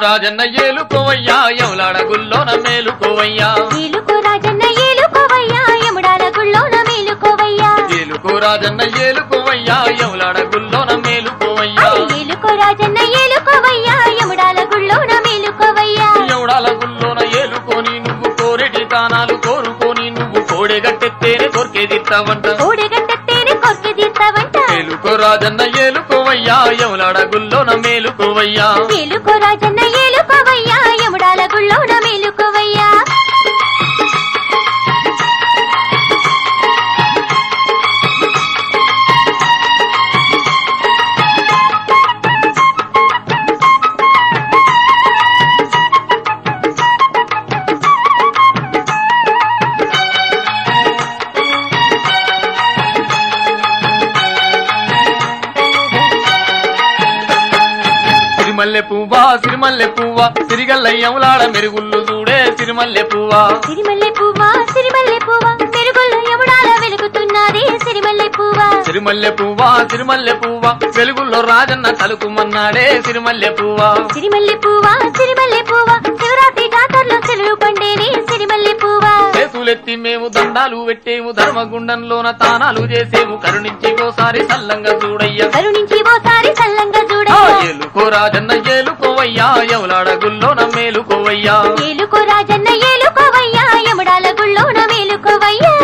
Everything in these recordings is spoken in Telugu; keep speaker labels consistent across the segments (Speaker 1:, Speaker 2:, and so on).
Speaker 1: రాజన్న ఏలుకోవయ్యా ఎవలాడ గుల్లోన మేలుకోవయ్యా
Speaker 2: ఏలుకో రాజన్న ఏలుకోవయ్యా యముడాల గుళ్ళోన మేలుకోవయ్యా
Speaker 1: ఏలుకో రాజన్న ఏలుకోవయ్యా ఎవలాడ గుల్లోన మేలుకోవయ్యా
Speaker 2: అరే ఏలుకో రాజన్న ఏలుకోవయ్యా యముడాల గుళ్ళోన మేలుకోవయ్యా
Speaker 1: ఎవడాల గుల్లోన ఏలుకొని నువ్వు కోరెటి దానాలు కోరుకొని నువ్వు కోడెగట్టెత్తేనే కొరికేదిస్తావంట
Speaker 2: కోడెగట్టేనే కొరికి తీస్తావంట
Speaker 1: ఏలుకో రాజన్న ఏలుకోవయ్యా ఎవలాడ గుల్లోన మేలుకోవయ్యా
Speaker 2: ఏలుకో రాజన్న ఏలుకోవయ్యా యముడాల గుళ్ళోన మేలుకోవయ్యా
Speaker 1: సిరిమల్లె పువ్వా సిరిమల్లె పువ్వా సిరిగల్ల ఎవలాడ మెరుగుళ్ళు చూడే సిరిమల్లె పువ్వా
Speaker 2: సిరిమల్లె పువ్వా సిరిమల్లె పువ్వా మెరుగుల్లో యముడాల వెలుగుతున్నది సిరిమల్లె పువ్వా
Speaker 1: సిరిమల్లె పువ్వా సిరిమల్లె పువ్వా వెలుగుల్లో రాజన్న తలుకుమన్నాడే సిరిమల్లె పువ్వా
Speaker 2: సిరిమల్లె పువ్వా సిరిమల్లె పువ్వా శివరాత్రి జాతరలో సెలవు పండేని సిరిమల్లె పువ్వా
Speaker 1: చేతులెత్తి మేము దండాలు పెట్టేము ధర్మగుండంలోన తానాలు చేసేము కరుణించి ఓసారి సల్లంగా చూడయ్యా
Speaker 2: కరుణించి ఓసారి సల్లంగా
Speaker 1: ఆ,
Speaker 2: చూడయ్యా
Speaker 1: ఏలుకో రాజన్న ఏలుకోవయ్యా ఎవలాడ గుల్లోన మేలుకోవయ్యా
Speaker 2: ఏలుకో రాజన్న ఏలుకోవయ్యా యముడాల గుళ్ళోన మేలుకోవయ్యా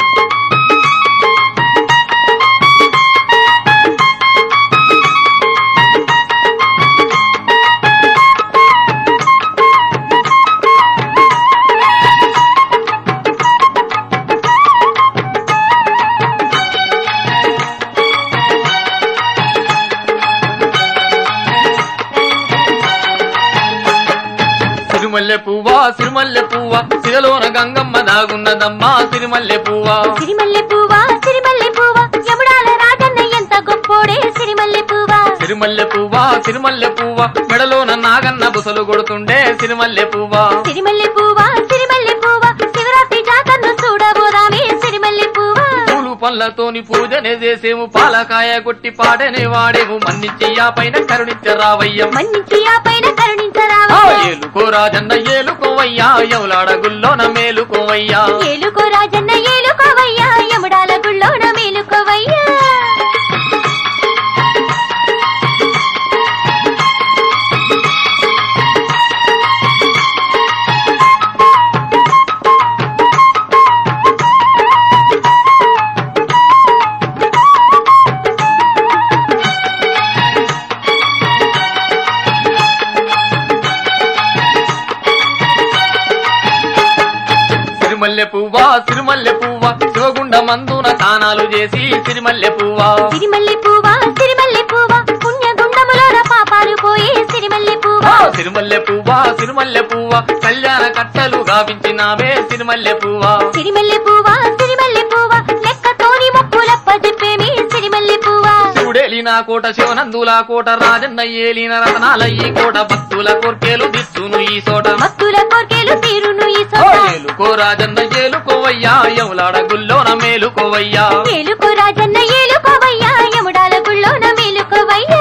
Speaker 1: సిరిమల్లె పువ్వా సిరిమల్లె పువ్వా సిరలోన గంగమ్మ దాగున్నదమ్మా సిరిమల్లె పువ్వా
Speaker 2: సిరిమల్లె పువ్వా సిరిమల్లె పువ్వా యముడాల రాజన్న ఎంత గొప్పోడే సిరిమల్లె పువ్వా
Speaker 1: సిరిమల్లె పువ్వా సిరిమల్లె పువ్వా మెడలోన నాగన్న బుసలు కొడుతుండే సిరిమల్లె పువ్వా
Speaker 2: సిరిమల్లె పువ్వా సిరిమల్లె పువ్వా శివరాత్రి జాతరను చూడబోదామే సిరిమల్లె పువ్వా
Speaker 1: పూలు పళ్ళతోని పూజనే చేసేము పాలకాయ కొట్టి పాడనే వాడేము మన్నిచ్చి ఆ పైన కరుణించరావయ్యం
Speaker 2: మన్నించి ఆ పైన
Speaker 1: ఆ,
Speaker 2: కరుణించరావా
Speaker 1: ఏలుకో రాజన్న ఏలుకోవయ్యా ఎవలాడ గుల్లోన మేలుకోవయ్యా
Speaker 2: ఏలుకో రాజన్న ఏలుకోవయ్యా యముడాల గుళ్ళోన మేలుకోవయ్యా
Speaker 1: సిరిమల్లె పువ్వా సిరిమల్లె పువ్వా శివగుండ మందున తానాలు చేసి సిరిమల్లె పువ్వా
Speaker 2: సిరిమల్లె పువ్వా సిరిమల్లె పువ్వా పుణ్యగుండములోన పాపాలు పోయే సిరిమల్లె
Speaker 1: ఆ,
Speaker 2: పువ్వా
Speaker 1: సిరిమల్లె పువ్వా సిరిమల్లె పువ్వా కళ్యాణ కట్టలు గావించినావే సిరిమల్లె పువ్వా
Speaker 2: సిరిమల్లె పువ్వా సిరిమల్లె పువ్వా లెక్కతోని మొక్కులప్ప చెప్పేమి సిరిమల్లె పువ్వా
Speaker 1: శివుడేలిన కోట శివనందుల కోట రాజన్న ఏలిన రతనాల ఈ కోట భక్తుల కోర్కెలు దిచ్చును ఈ చోట
Speaker 2: భక్తుల కోర్కెలు తీరును ఈ
Speaker 1: ఓ,
Speaker 2: సోట
Speaker 1: ఏలుకో రాజన్న ఏలుకోవయ్యా ఎవలాడ గుల్లోన మేలుకోవయ్యా
Speaker 2: ఏలుకో రాజన్న ఏలుకోవయ్యా యముడాల గుళ్ళోన మేలుకోవయ్యా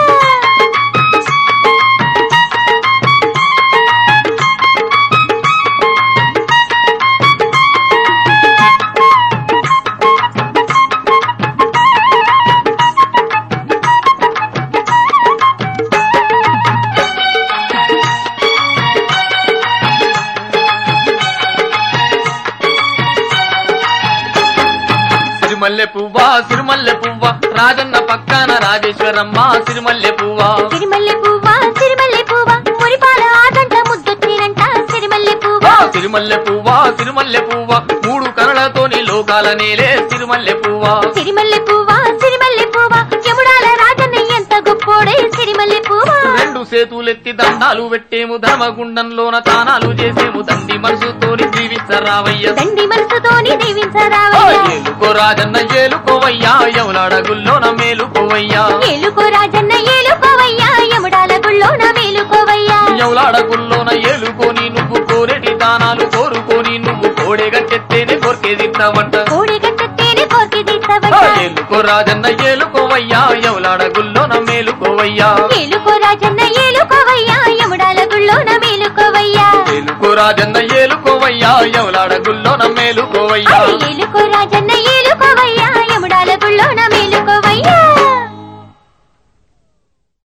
Speaker 1: సిరిమల్లె పువ్వా సిరిమల్లె పువ్వా రాజన్న పక్కన రాజేశ్వరమ్మ సిరిమల్లె పువ్వా
Speaker 2: సిరిమల్లె పువ్వా సిరిమల్లె పువ్వా మురిపాల ఆదంట ముద్దొచ్చినంట సిరిమల్లె
Speaker 1: ఆ,
Speaker 2: పువ్వా
Speaker 1: సిరిమల్లె పువ్వా సిరిమల్లె పువ్వా మూడు కరలతోని లోకాల నేలే సిరిమల్లె పువ్వా
Speaker 2: సిరిమల్లె పువ్వా సిరిమల్లె పువ్వా యముడాల రాజన్న ఎంత గొప్పోడే సిరిమల్లె పువ్వా
Speaker 1: రెండు సేతులెత్తి దండాలు పెట్టేము ధర్మగుండంలోన తానాలు చేసేము దండి మనసుతోని జీవించరావయ్య
Speaker 2: దండి మనసుతోని
Speaker 1: ఆ,
Speaker 2: దీవించరావయ్యా
Speaker 1: ఏలుకో రాజన్న ఏలుకోవయ్యా ఎవలాడ గుల్లోన మేలుకోవయ్యా
Speaker 2: ఏలుకో రాజన్న ఏలుకోవయ్యా యముడాల గుళ్ళోన మేలుకోవయ్యా
Speaker 1: ఎవలాడ గుల్లోన ఏలుకొని నువ్వు కోరెటి దానాలు కోరుకొని నువ్వు కోడెగట్టెత్తేనే కొరికేదిస్తావంట
Speaker 2: కోడి గట్టెత్తేనే కోర్కి
Speaker 1: ఆ,
Speaker 2: తీస్తావయ్యా
Speaker 1: ఏలుకో రాజన్న ఏలుకోవయ్యా ఎవలాడ గుల్లోన మేలుకోవయ్యా
Speaker 2: ఏలుకో రాజన్న ఏలుకోవయ్యా యముడాల గుళ్ళోన
Speaker 1: రాజన్న ఏలుకోవయ్యా ఎవలాడ గుల్లో నమ్మేలుకోవయ్యా
Speaker 2: ఏలుకో రాజన్న